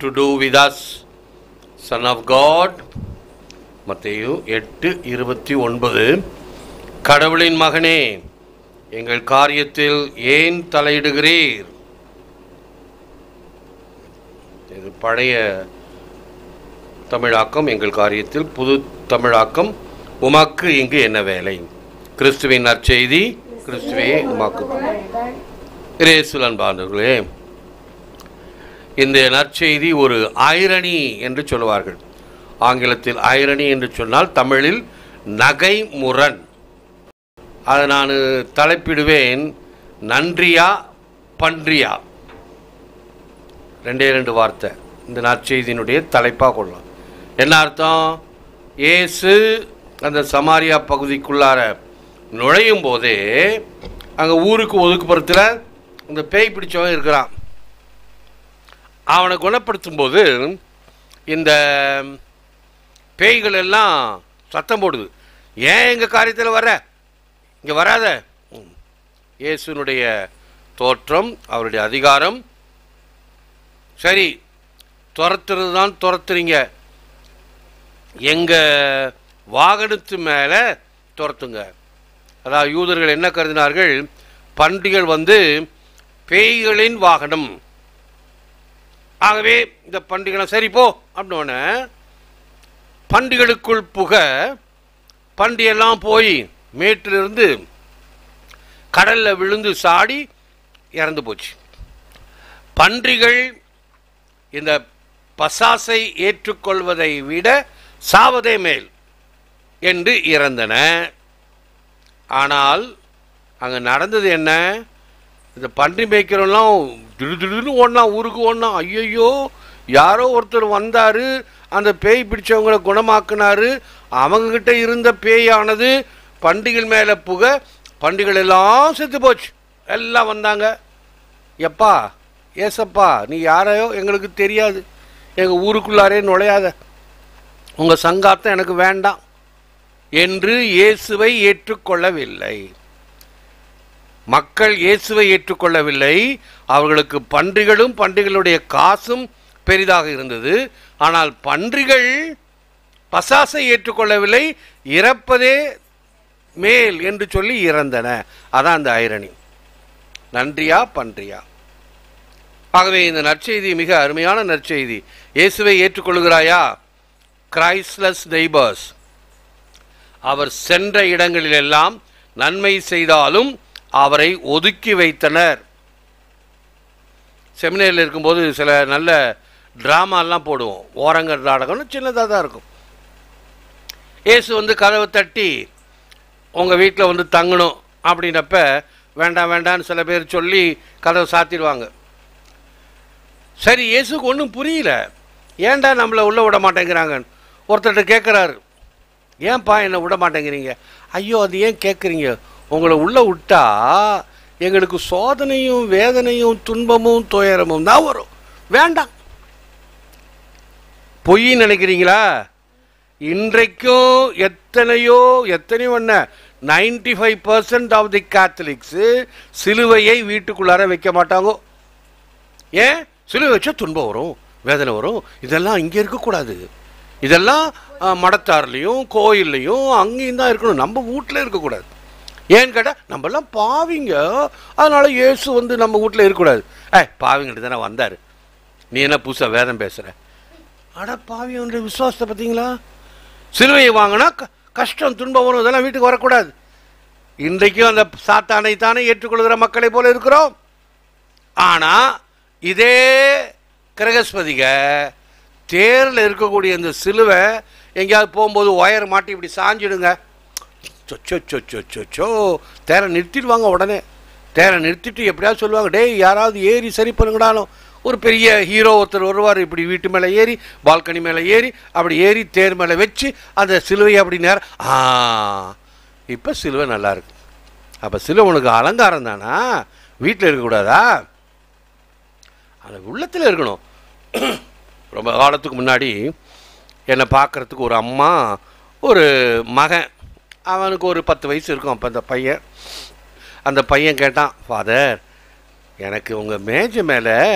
to do with us, Son of God. மத்தேயு எட்டு இருபத்தி ஒன்பது கடவுளின் மகனே எங்கள் காரியத்தில் ஏன் தலையிடுகிறீர் இது பழைய தமிழாக்கம் எங்கள் காரியத்தில் புது தமிழாக்கம் உமக்கு இங்கு என்ன வேலை கிறிஸ்துவின் நற்செய்தி கிறிஸ்துவே உமக்கு இரேசுல் அன்பானவர்களே இந்த நற்செய்தி ஒரு ஐரணி என்று சொல்லுவார்கள் ஆங்கிலத்தில் ஐரணி என்று சொன்னால் தமிழில் நகைமுரண் அதை நான் தலைப்பிடுவேன் நன்றியா பன்றியா ரெண்டே ரெண்டு வார்த்தை இந்த நற்செய்தியினுடைய தலைப்பாக கொள்ளலாம் என்ன அர்த்தம் இயேசு அந்த சமாரியா பகுதிக்குள்ளார நுழையும் போதே அங்கே ஊருக்கு ஒதுக்குப்புறத்தில் இந்த பேய் பிடிச்சவன் இருக்கிறான் அவனை குணப்படுத்தும் போது இந்த பேய்கள் எல்லாம் சத்தம் போடுது ஏன் எங்கள் காரியத்தில் வர இங்கே வராத ம். இயேசுனுடைய தோற்றம் அவருடைய அதிகாரம் சரி துரத்துறது தான் துரத்துறீங்க எங்கள் வாகனத்து மேலே துரத்துங்க அதாவது யூதர்கள் என்ன கருதினார்கள் பன்றிகள் வந்து பேய்களின் வாகனம் ஆகவே இந்த பண்டிகளை சரி போ அப்படின்னோடனே பண்டிகளுக்குள் புக பண்டியெல்லாம் போய் மேட்டிலிருந்து கடல்ல விழுந்து சாடி இறந்து போச்சு பன்றிகள் இந்த பசாசை ஏற்றுக்கொள்வதை விட சாவதே மேல் என்று இறந்தன ஆனால் அங்கே நடந்தது என்ன இந்த பன்றி மேய்க்கிறவெல்லாம் திடு திடுன்னு ஓடலாம் ஊருக்கு ஓடலாம் ஐயையோ யாரோ ஒருத்தர் வந்தார் அந்த பேய் பிடிச்சவங்களை குணமாக்குனாரு அவங்கக்கிட்ட இருந்த பேயானது பண்டிகள் மேலே புக பண்டிகள் எல்லாம் செத்து போச்சு எல்லாம் வந்தாங்க எப்பா ஏசப்பா நீ யாரையோ எங்களுக்கு தெரியாது எங்கள் ஊருக்குள்ளாரே நுழையாத உங்கள் சங்காத்தம் எனக்கு வேண்டாம் என்று இயேசுவை ஏற்றுக்கொள்ளவில்லை மக்கள் இயேசுவை ஏற்றுக்கொள்ளவில்லை அவர்களுக்கு பன்றிகளும் பன்றிகளுடைய காசும் பெரிதாக இருந்தது ஆனால் பன்றிகள் பசாசை ஏற்றுக்கொள்ளவில்லை இறப்பதே மேல் என்று சொல்லி இறந்தன அதான் அந்த ஐரணி நன்றியா பன்றியா ஆகவே இந்த நற்செய்தி மிக அருமையான நற்செய்தி இயேசுவை ஏற்றுக்கொள்கிறாயா கிரைஸ்லஸ் நெய்பர்ஸ் அவர் சென்ற இடங்களிலெல்லாம் நன்மை செய்தாலும் அவரை ஒதுக்கி வைத்தனர் செமினரியில் இருக்கும்போது சில நல்ல ட்ராமாலாம் போடுவோம் ஓரங்கர் நாடகம்னு சின்னதாக தான் இருக்கும் இயேசு வந்து கதவை தட்டி உங்கள் வீட்டில் வந்து தங்கணும் அப்படின்னப்ப வேண்டாம் வேண்டாம்னு சில பேர் சொல்லி கதவை சாத்திடுவாங்க சரி இயேசுக்கு ஒன்றும் புரியல ஏன்டா நம்மளை உள்ளே விட மாட்டேங்கிறாங்க ஒருத்தர்கிட்ட கேட்குறாரு ஏன்பா என்னை விட மாட்டேங்கிறீங்க ஐயோ அது ஏன் கேட்குறீங்க உங்களை உள்ளே விட்டா எங்களுக்கு சோதனையும் வேதனையும் துன்பமும் துயரமும் தான் வரும் வேண்டாம் பொய் நினைக்கிறீங்களா இன்றைக்கும் எத்தனையோ எத்தனையோ என்ன ninety five percent of the Catholics சிலுவையை வீட்டுக்குள்ளார வைக்க மாட்டாங்க ஏன் சிலுவை வச்சா துன்பம் வரும் வேதனை வரும் இதெல்லாம் இங்கே இருக்கக்கூடாது இதெல்லாம் அஹ், மடத்தார்லேயும் கோயில்லையும் அங்கேயும் தான் இருக்கணும் நம்ம வீட்டில் இருக்கக்கூடாது ஏன்னு கேட்டால் நம்மெல்லாம் பாவிங்க அதனால இயேசு வந்து நம்ம வீட்டில் இருக்கக்கூடாது ஏ பாவிங்கிட்ட தானே வந்தார் நீ என்ன புதுசாக வேதம் பேசுகிற அட பாவியன்ற விசுவாசத்தை பார்த்தீங்களா சிலுவையை வாங்கினா க- கஷ்டம் துன்பம் வரும் இதெல்லாம் வீட்டுக்கு வரக்கூடாது இன்றைக்கும் அந்த சாத்தானை தானே ஏற்றுக்கொள்கிற மக்களை போல இருக்கிறோம் ஆனால் இதே கிரகஸ்பதிக தேரில் இருக்கக்கூடிய இந்த சிலுவை எங்கேயாவது போகும்போது ஒயர் மாட்டி இப்படி சாஞ்சிடுங்க சொச்சோ சொச்சோ சொச்சோ தேரை நிறுத்திடுவாங்க உடனே தேரை நிறுத்திட்டு எப்படியாவது சொல்லுவாங்க டேய் யாராவது ஏறி சரி பண்ணுங்கடாலும் ஒரு பெரிய ஹீரோ ஒருத்தர் வருவார் இப்படி வீட்டு மேலே ஏறி பால்கனி மேலே ஏறி அப்படி ஏறி தேர் மேலே வச்சு அந்த சிலுவையை அப்படி நேரம் ஆ இப்போ சிலுவை நல்லா இருக்கு அப்போ சிலுவை உனக்கு அலங்காரம் தானா வீட்டில் இருக்கக்கூடாதா அது உள்ளத்தில் இருக்கணும் ரொம்ப காலத்துக்கு முன்னாடி என்னை பார்க்குறதுக்கு ஒரு அம்மா ஒரு மகன் அவனுக்கு ஒரு பத்து வயசு இருக்கும் அப்போ அந்த பையன் அந்த பையன் கேட்டான் ஃபாதர் எனக்கு உங்கள் மேஜை மேலே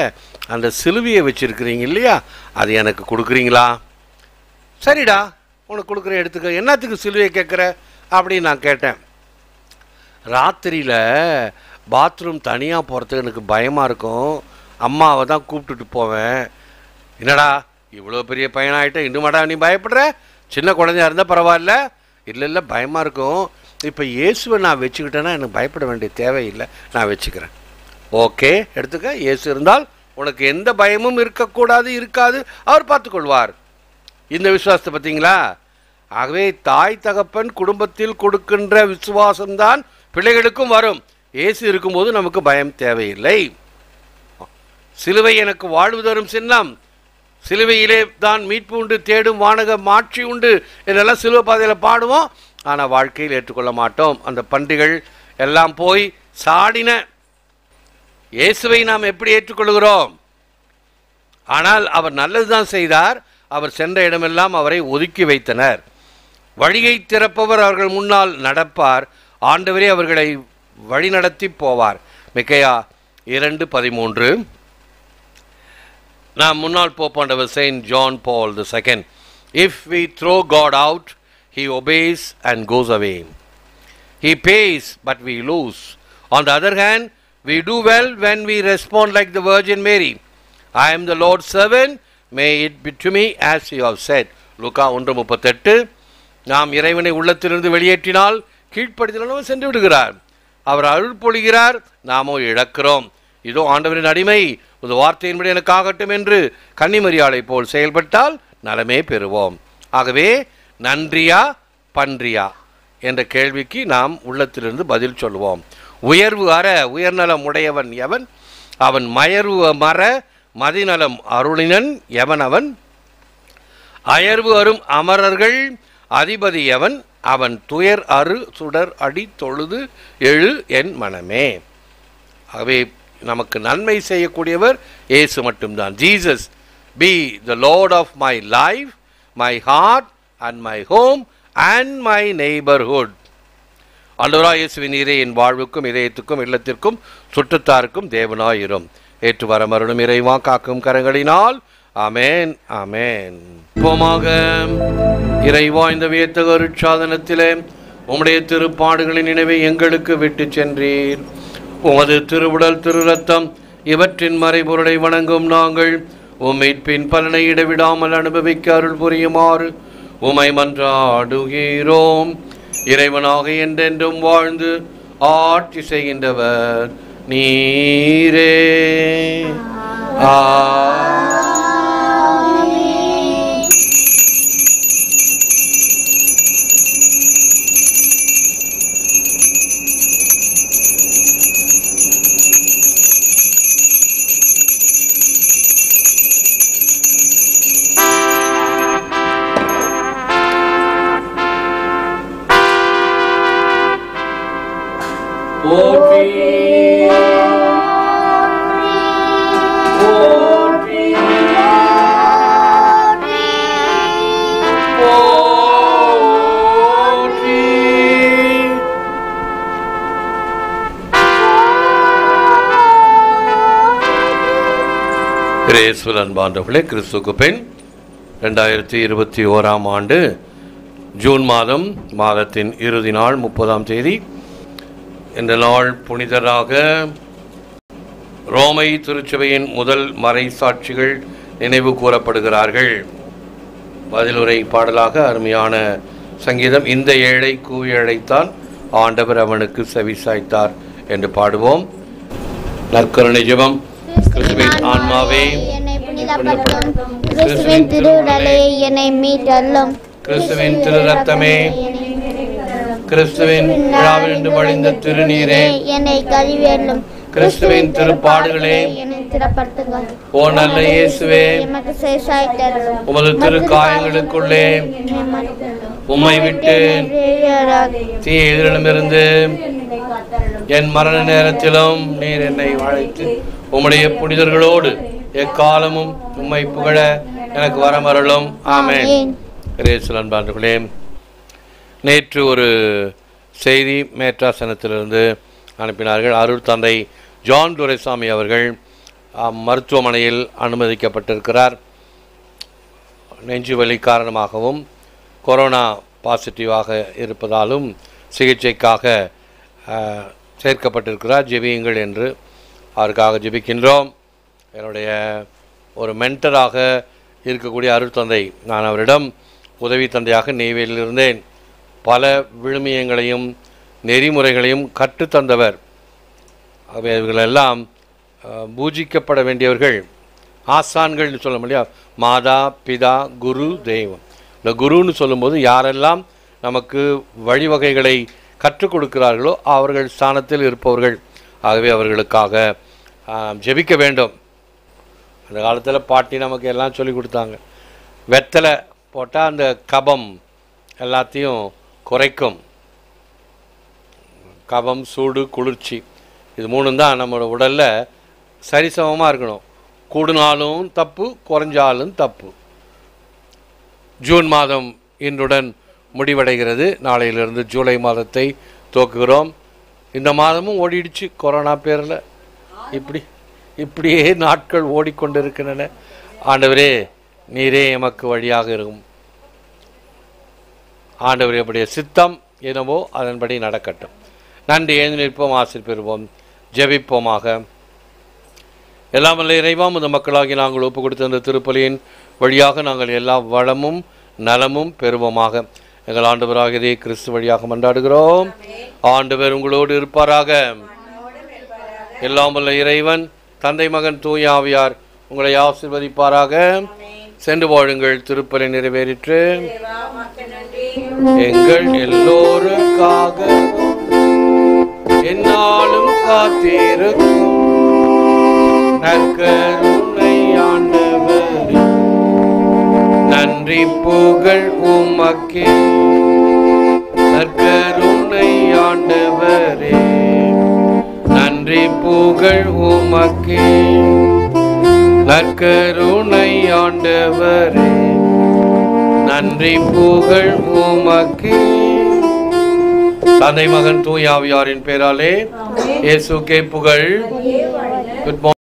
அந்த சிலுவையை வச்சிருக்கிறீங்க இல்லையா அது எனக்கு கொடுக்குறீங்களா சரிடா உனக்கு கொடுக்குறேன் எடுத்துக்க என்னத்துக்கு சிலுவையை கேட்குற அப்படின்னு நான் கேட்டேன் ராத்திரியில் பாத்ரூம் தனியாக போகிறதுக்கு எனக்கு பயமாக இருக்கும் அம்மாவை தான் கூப்பிட்டுட்டு போவேன் என்னடா இவ்வளோ பெரிய பையனாயிட்ட இன்னுமாடா நீ பயப்படுற சின்ன குழந்தையா இருந்தால் பரவாயில்ல இல்லை இல்லை பயமாக இருக்கும் இப்போ இயேசுவை நான் வச்சுக்கிட்டேன்னா எனக்கு பயப்பட வேண்டிய தேவையில்லை நான் வச்சுக்கிறேன் ஓகே எடுத்துக்க இயேசு இருந்தால் உனக்கு எந்த பயமும் இருக்கக்கூடாது இருக்காது அவர் பார்த்துக்கொள்வார் இந்த விசுவாசத்தை பார்த்தீங்களா ஆகவே தாய் தகப்பன் குடும்பத்தில் கொடுக்கின்ற விசுவாசம்தான் பிள்ளைகளுக்கும் வரும் இயேசு இருக்கும்போது நமக்கு பயம் தேவையில்லை சிலுவை எனக்கு வாழ்வு தரும் சின்னம் சிலுவையிலே தான் மீட்பு உண்டு தேடும் வானக மாட்சி உண்டு இதெல்லாம் சிலுவை பாதையில் பாடுவோம் ஆனால் வாழ்க்கையில் ஏற்றுக்கொள்ள மாட்டோம் அந்த பன்றிகள் எல்லாம் போய் சாடின இயேசுவை நாம் எப்படி ஏற்றுக்கொள்கிறோம் ஆனால் அவர் நல்லதுதான் செய்தார் அவர் சென்ற இடமெல்லாம் அவரை ஒதுக்கி வைத்தனர் வழியை திறப்பவர் அவர்கள் முன்னால் நடப்பார் ஆண்டவரே அவர்களை வழிநடத்தி போவார் மிக்கையா இரண்டு பதிமூன்று நாம் முன்னாள் போப்பாண்டவர் Saint John Paul the second if we throw God out he obeys and goes away He pays, but we lose. On the other hand, we do well when we respond like the Virgin Mary. I am the Lord's servant, may it be to me as you have said. லுகா ஒன்று முப்பத்தெட்டு நாம் இறைவனை உள்ளத்திலிருந்து வெளியேற்றினால் கீழ்ப்படுத்தினால் சென்று விடுகிறார் அவர் அருள் பொழிகிறார் நாமோ இழக்கிறோம் இதோ ஆண்டவரின் அடிமை ஒரு வார்த்தையின்படி எனக்கு ஆகட்டும் என்று கன்னிமரியாளை போல் செயல்பட்டால் நலமே பெறுவோம் ஆகவே நன்றியா பன்றியா என்ற கேள்விக்கு நாம் உள்ளத்திலிருந்து பதில் சொல்லுவோம் உயர்வு அற உயர்நலம் உடையவன் எவன் அவன் மயர்வு மற மதிநலம் அருளினன் எவன் அவன் அயர்வு அரும் அமரர்கள் அதிபதி எவன் அவன் துயர் அரு சுடர் அடி தொழுது எழு என் மனமே ஆகவே நமக்கு நன்மை செய்யக்கூடியவர் இயேசு மட்டும்தான் Jesus be the Lord of my life my heart and my home and my neighbourhood ஆண்டவரா இயேசுவின் நீரே என் வாழ்வுக்கும் இதயத்துக்கும் இல்லத்திற்கும் சுற்றத்தாருக்கும் தேவனாயிரும் ஏற்று வர மருளும் இறைவா காக்கும் கரங்களினால் ஆமேன் ஆமேன் போமாக இறைவா இந்த வியத்தக அருட்சாதனத்திலே உம்முடைய திருப்பாடுகளின் நினைவை எங்களுக்கு விட்டு சென்றீர் உமது திருவுடல் திரு ரத்தம் இவற்றின் மறைபொருளை வணங்கும் நாங்கள் உம்மின் பலனை இடைவிடாமல் அனுபவிக்க அருள் புரியுமாறு உமை மன்றாடுகிறோம் இறைவனாக என்றென்றும் வாழ்ந்து ஆட்சி செய்கின்றவர் நீரே ஆ போற்றி போற்றி போற்றி கிரேஸ்வல் அன்பாண்டவர்களே கிறிஸ்துக்கு பின் ரெண்டாயிரத்தி இருபத்தி ஓராம் ஆண்டு ஜூன் மாதம் மாதத்தின் இறுதி நாள் முப்பதாம் தேதி இந்த நாள் புனிதராக ரோமை திருச்சபையின் முதல் மறை சாட்சிகள் நினைவு கூறப்படுகிறார்கள் பதிலுரை பாடலாக அருமையான சங்கீதம் இந்த ஏழை கூவி அழைத்தான் ஆண்டவர் அவனுக்கு செவி சாய்த்தார் என்று பாடுவோம் நற்கருணை ஜெபம் கிறிஸ்துவின் ஆன்மாவே என்னை புனிதப்படுத்தும் கிறிஸ்துவின் திருவுடலே என்னை மீட்டல்லும் கிறிஸ்துவின் திரு ரத்தமே கிறிஸ்துவின் விழாவிலிருந்து வழிந்த திருநீரே என்னை கழுவியல்லும் கிறிஸ்துவின் திருப்பாடுகளே என்னை திறப்படுத்துங்கள் ஓ நல்ல இயேசுவே எமக்கு சேஷாய்த்தரும் உமது திரு காயங்களுக்குள்ளே உம்மை விட்டு தீ எதிரிடமிருந்து என் மரண நேரத்திலும் நீர் என்னை அழைத்து உம்முடைய புனிதர்களோடு எக்காலமும் உம்மை புகழ எனக்கு வரமருளும் ஆமென் கிரேசல் அன்பார்களே நேற்று ஒரு செய்தி மேற்றாசனத்திலிருந்து அனுப்பினார்கள் அருள் தந்தை ஜான் துரைசாமி அவர்கள் ஆ, மருத்துவமனையில் அனுமதிக்கப்பட்டிருக்கிறார் நெஞ்சு வலி காரணமாகவும் கொரோனா பாசிட்டிவாக இருப்பதாலும் சிகிச்சைக்காக ஆ, சேர்க்கப்பட்டிருக்கிறார் ஜெபியுங்கள் என்று அவருக்காக ஜெபிக்கின்றோம் என்னுடைய ஒரு மென்டராக இருக்கக்கூடிய அருட்தந்தை நான் அவரிடம் உதவி தந்தையாக நெய்வேலியில் இருந்தேன் பல விழுமியங்களையும் நெறிமுறைகளையும் கற்றுத்தந்தவர் ஆகவே இவர்களெல்லாம் அஹ், பூஜிக்கப்பட வேண்டியவர்கள் ஆசான்கள்னு சொல்ல முடியாது மாதா பிதா குரு தெய்வம் இந்த குருன்னு சொல்லும்போது யாரெல்லாம் நமக்கு வழிவகைகளை கற்றுக் கொடுக்கிறார்களோ அவர்கள் ஸ்தானத்தில் இருப்பவர்கள் ஆகவே அவர்களுக்காக ஆஹ், ஜெபிக்க வேண்டும் அந்த காலத்தில் பாட்டி நமக்கு எல்லாம் சொல்லி கொடுத்தாங்க வெத்தலை போட்டால் அந்த கபம் எல்லாத்தையும் குறைக்கும் கபம் சூடு குளிர்ச்சி இது மூணும் தான் நம்மளோட உடலில் சரிசமமாக இருக்கணும் கூடுனாலும் தப்பு குறைஞ்சாலும் தப்பு ஜூன் மாதம் இன்றுடன் முடிவடைகிறது நாளையிலிருந்து ஜூலை மாதத்தை துவக்குகிறோம் இந்த மாதமும் ஓடிடுச்சு கொரோனா பேரில் இப்படி இப்படியே நாட்கள் ஓடிக்கொண்டிருக்கின்றன ஆண்டவரே நீரே எமக்கு வழியாக இருக்கும் ஆண்டவர் எப்படிய சித்தம் என்னவோ அதன்படி நடக்கட்டும் நன்றி எழுந்து நிற்போம் ஆசிர் பெறுவோம் ஜெபிப்போமாக எல்லாம் வல்ல இறைவாம் இந்த மக்களாகி நாங்கள் ஒப்பு கொடுத்த இந்த திருப்பலியின் வழியாக நாங்கள் எல்லா வளமும் நலமும் பெறுவோமாக எங்கள் ஆண்டவராகவே கிறிஸ்து வழியாக மன்றாடுகிறோம் ஆண்டவர் உங்களோடு இருப்பாராக எல்லாம் வல்ல இறைவன் தந்தை மகன் தூய ஆவியார் உங்களை ஆசீர்வதிப்பாராக சென்று வாழுங்கள் திருப்பலி நிறைவேறிற்று எங்கள் எல்லோருக்காக என்னாலும் காத்திருக்கும் நற்கருணை ஆண்டவரே நன்றி புகழ் உமக்கே நற்கருணை ஆண்டவரே நன்றி புகழ் உமக்கே நற்கருணை ஆண்டவரே நன்றி புகழ் உமக்கே தந்தை மகன் தூயாவியாரின் பேராலே இயேசுக்கே புகழ் குட்